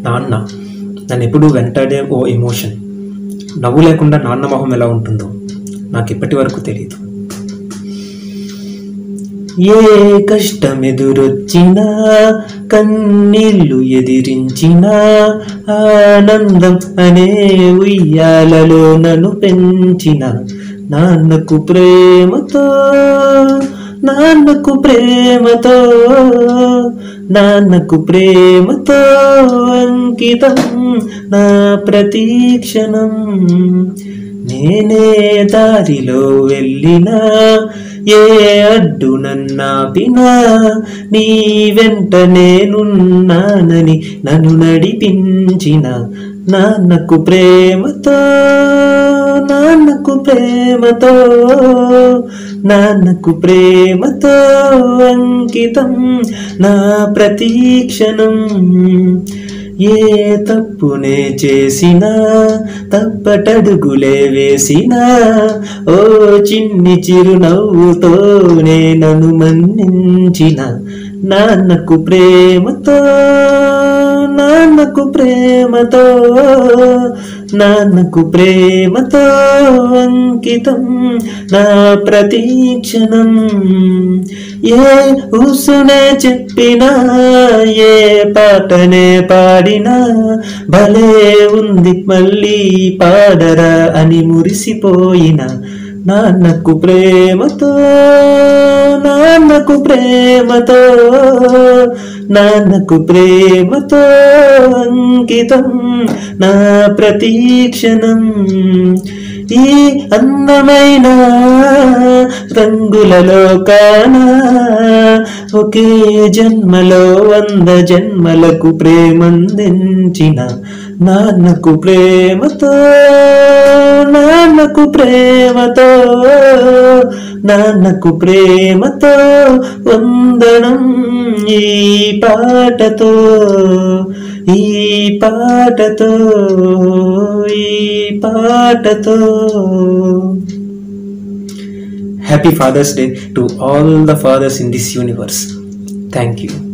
నాన్న నన్ను ఎప్పుడూ వెంటాడే ఓ ఎమోషన్ నవ్వు లేకుండా నాన్న మొహం ఎలా ఉంటుందో నాకు ఇప్పటి వరకు తెలియదు ఏ కష్టం ఎదురొచ్చినా కన్నీళ్లు ఎదిరించినా ఆనందం అనే ఉయ్యాలలో నన్ను పెంచిన నాన్నకు ప్రేమతో నాన్నకు ప్రేమతో నాన్నకు ప్రేమతో అంకితం నా ప్రతీక్షణం నేనే దారిలో వెళ్ళినా ఏ అడ్డు నన్నాపినా నీ వెంట నేనున్నానని నన్ను నడిపించిన నాన్నకు ప్రేమతో నాన్నకు ప్రేమతో నాన్నకు ప్రేమతో అంకితం నా ప్రతీక్షణం ఏ తప్పునే చేసినా తప్పటడుగులే వేసినా ఓ చిన్ని చిరునవ్వుతోనే నన్ను మన్నించిన నాన్నకు ప్రేమతో నాన్నకు ప్రేమతో నాన్నకు ప్రేమతో అంకితం నా ప్రతీక్షణం ఏ ఊసునే చెప్పినా ఏ పాటనే పాడినా భలే ఉంది మళ్ళీ పాడరా అని మురిసిపోయిన నాన్నకు ప్రేమతో నాన్నకు ప్రేమతో నాన్నకు ప్రేమతో అంకితం నా ప్రతీక్షణం ఈ అందమైన రంగులలో కానా ఒకే జన్మలో వంద జన్మలకు ప్రేమందించిన నాన్నకు ప్రేమతో నాన్నకు ప్రేమతో నాన్నకు ప్రేమతో వందనం ఈ పాటతో ఈ పాటతో ఈ పాటతో happy father's day to all the fathers in this universe thank you